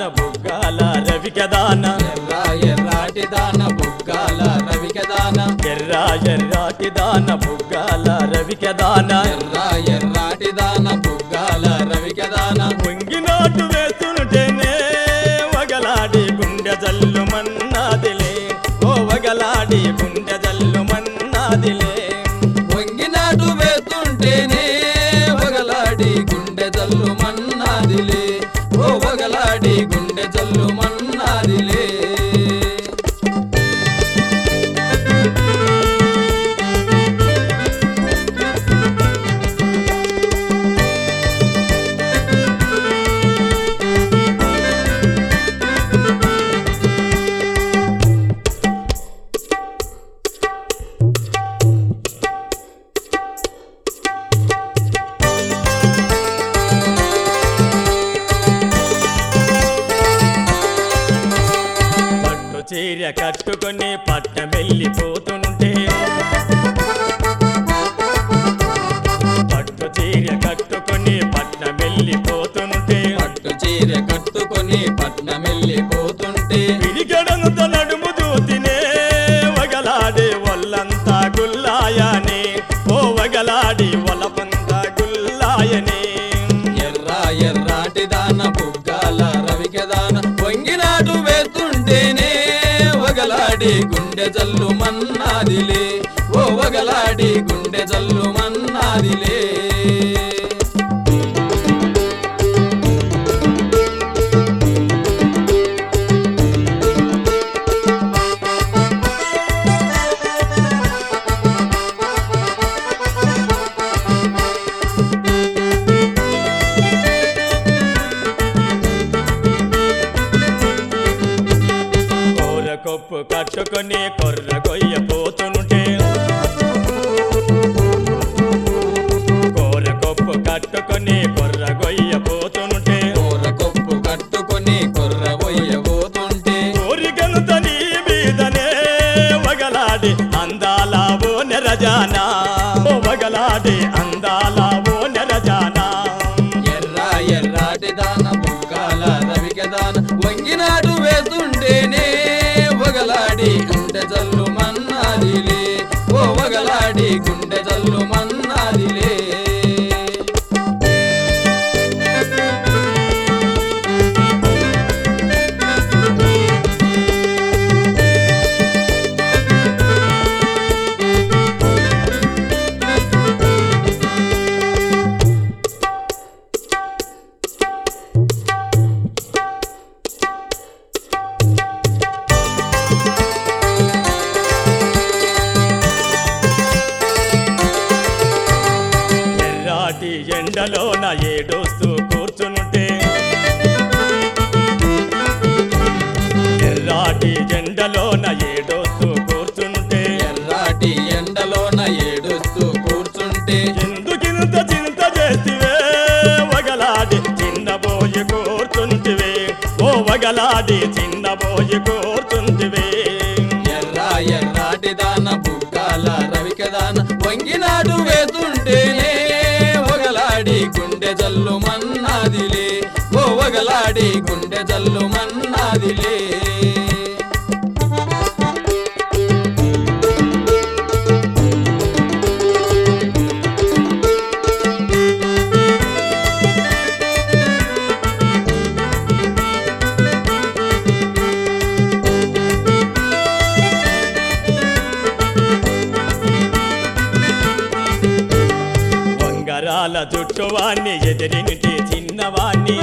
బుగ్గాల రవికదాన ఎర్ర ఎర్రాటి దాన బుగ్గాల రవికదాన ఎర్ర ఎర్రాటి దాన బుగ్గాల రవికదాన ఎర్ర ఎర్రాటి దాన బుగ్గాల రవికదాన పొంగినాటు వేస్తుంటేనే వగలాడి గుండె జల్లు మన్నాదిలే ఓ వగలాడి గుండె జల్లు మన్నాదిలే వంగినాటు వేస్తుంటేనే వగలాడి గుండె జల్లు మన్నాదిలే ఓ వగలాడి గుండె జల్లు మన్నాదిలే పట్టు చీర కట్టుకొని పట్టమెళ్ళిపోతుంటే పట్టు చీర కట్టుకొని పట్టమెళ్ళిపోతుంటే పట్టు చీర కట్టుకొని పట్నమెళ్ళిపోతుంటే పిడిగడంత నడుము దూతినే వగలాడే వల్లంతా గుల్లాయనే ఓ వగలాడి వలపంతా గుల్లాయనే ఎర్ర ఎర్రాటి దాన బుగ్గాల రవికదాన వంగినాటు వేస్తుంటేనే వగలాడి గుండె జల్లు మన్నాదిలే ఓ వగలాడి గుండె జల్లు మన్నాదిలే కూర కొప్పు కట్టుకొని కొర్ర కొయ్య పోతుంటే కూర కొప్పు కట్టుకొని కొర్ర కొయ్య పోతుంటే కూర కొప్పు కట్టుకొని కొర్ర పోతుంటే కోరికనుత నీ మీదనే వగలాడి అందాల ఓ నెరజానా ఓ వగలాడి అందాల ఓ నెరజానా ఎర్ర ఎర్రాటి దాన బుగ్గాల రవికదాన వంగినాటు వేస్తుంటేనే వగలాడి గుండె జల్లు మన్నాదిలే ఓ వగలాడి గుండె జల్లు మన్నాదిలే ఎర్రాటి ఎండలోన ఏడోస్తూ కూర్చునుంటే ఎర్రాటి ఎండలోన ఏడోస్తూ కూర్చునుంటే ఎర్రాటి ఎండలోన ఏడుస్తూ కూర్చుంటే ఎందుకింత చింత చేతివే వగలాడి చిన్నబోయి కూర్చుంటివే ఓ వగలాడి చిన్నబోయి కూర్చుంటివే ఎర్ర ఎర్రాటి దాన బుగ్గాల రవికదాన వంగినాటు వేస్తుంటేనే వగలాడి గుండె జల్లు మన్నాదిలే ఓ వగలాడి గుండె జల్లు మన్నాదిలే వంగరాల జుట్టువాణ్ణి ఎదిరినిటి చిన్నవాణ్ణి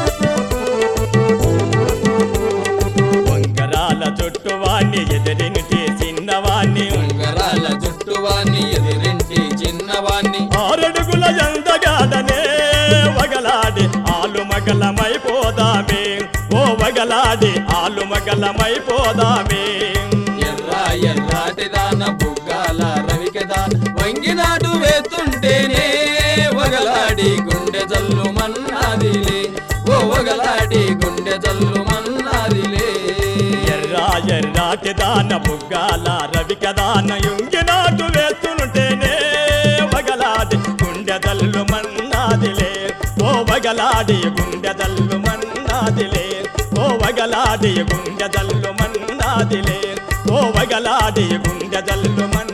వంగరాల జుట్టువాణ్ణి ఎదిరినిటి చిన్నవాణ్ణి ఉంగరాల జుట్టువాన్ని ఎదిరింటి చిన్నవాన్ని ఆరడుగుల ఎందగాడనే వగలాడి ఆలు మగలమైపోదామే ఓ వగలాడి ఆలు మగలమైపోదామే ఎర్ర ఎర్రాటి దాన బుగ్గాల రవికదాన వంగినాటు వేస్తుంటేనే వగలాడి గుండె జల్లు మన్నాదిలే ఓ వగలాడి గుండె జల్లు మన్నాదిలే ఎర్రా ఎర్రాటి దాన బుగ్గాల రవిక దాన యుంగి నాటు వేస్తుంటేనే వగలాడి గుండె దల్లు మన్నాదిలే ఓ వగలాడి గుండె దల్లు మన్నాదిలే ఓ వగలాడి గుండె జల్లు మన్నాదిలే ఓ వగలాడి గుండె జల్లు మన్నాదిలే